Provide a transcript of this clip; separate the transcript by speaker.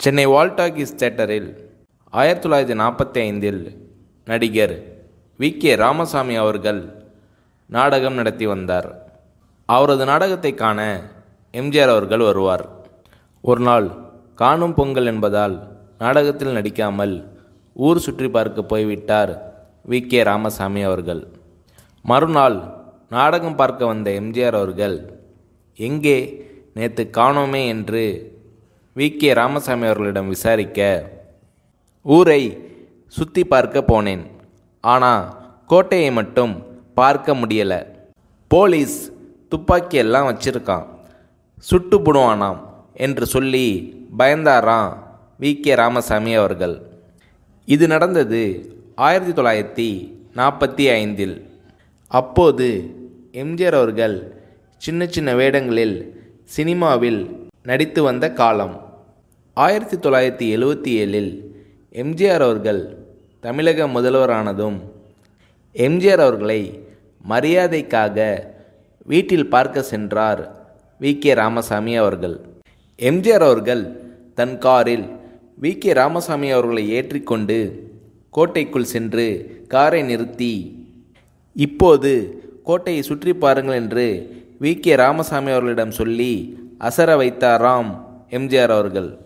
Speaker 1: சென்னை வால்டாகிஸ் தேட்டரில் ஆயிரத்தி தொள்ளாயிரத்தி நாற்பத்தி ஐந்தில் நடிகர் வி கே ராமசாமி அவர்கள் நாடகம் நடத்தி வந்தார் அவரது நாடகத்தை காண எம்ஜிஆர் அவர்கள் வருவார் ஒரு நாள் காணும் பொங்கல் என்பதால் நாடகத்தில் நடிக்காமல் ஊர் சுற்றி பார்க்க போய்விட்டார் வி கே ராமசாமி அவர்கள் மறுநாள் நாடகம் பார்க்க வந்த எம்ஜிஆர் அவர்கள் எங்கே நேற்று காணோமே என்று வி கே ராமசாமி அவர்களிடம் விசாரிக்க ஊரை சுற்றி பார்க்க போனேன் ஆனால் கோட்டையை மட்டும் பார்க்க முடியலை போலீஸ் துப்பாக்கி எல்லாம் வச்சிருக்கான் சுட்டு புடுவானாம் என்று சொல்லி பயந்தாராம் வி கே ராமசாமி அவர்கள் இது நடந்தது ஆயிரத்தி தொள்ளாயிரத்தி நாற்பத்தி ஐந்தில் அப்போது எம்ஜிஆர் அவர்கள் சின்ன சின்ன வேடங்களில் சினிமாவில் நடித்து வந்த காலம் ஆயிரத்தி தொள்ளாயிரத்தி எழுவத்தி ஏழில் எம்ஜிஆர் அவர்கள் தமிழக முதல்வரானதும் எம்ஜிஆர் அவர்களை மரியாதைக்காக வீட்டில் பார்க்க சென்றார் வி கே ராமசாமி அவர்கள் எம்ஜிஆர் அவர்கள் தன் காரில் வி கே ராமசாமி அவர்களை ஏற்றிக்கொண்டு கோட்டைக்குள் சென்று காரை நிறுத்தி இப்போது கோட்டையை சுற்றி பாருங்கள் என்று வி கே ராமசாமி அவர்களிடம் சொல்லி அசர வைத்தாராம் எம்ஜிஆர் அவர்கள்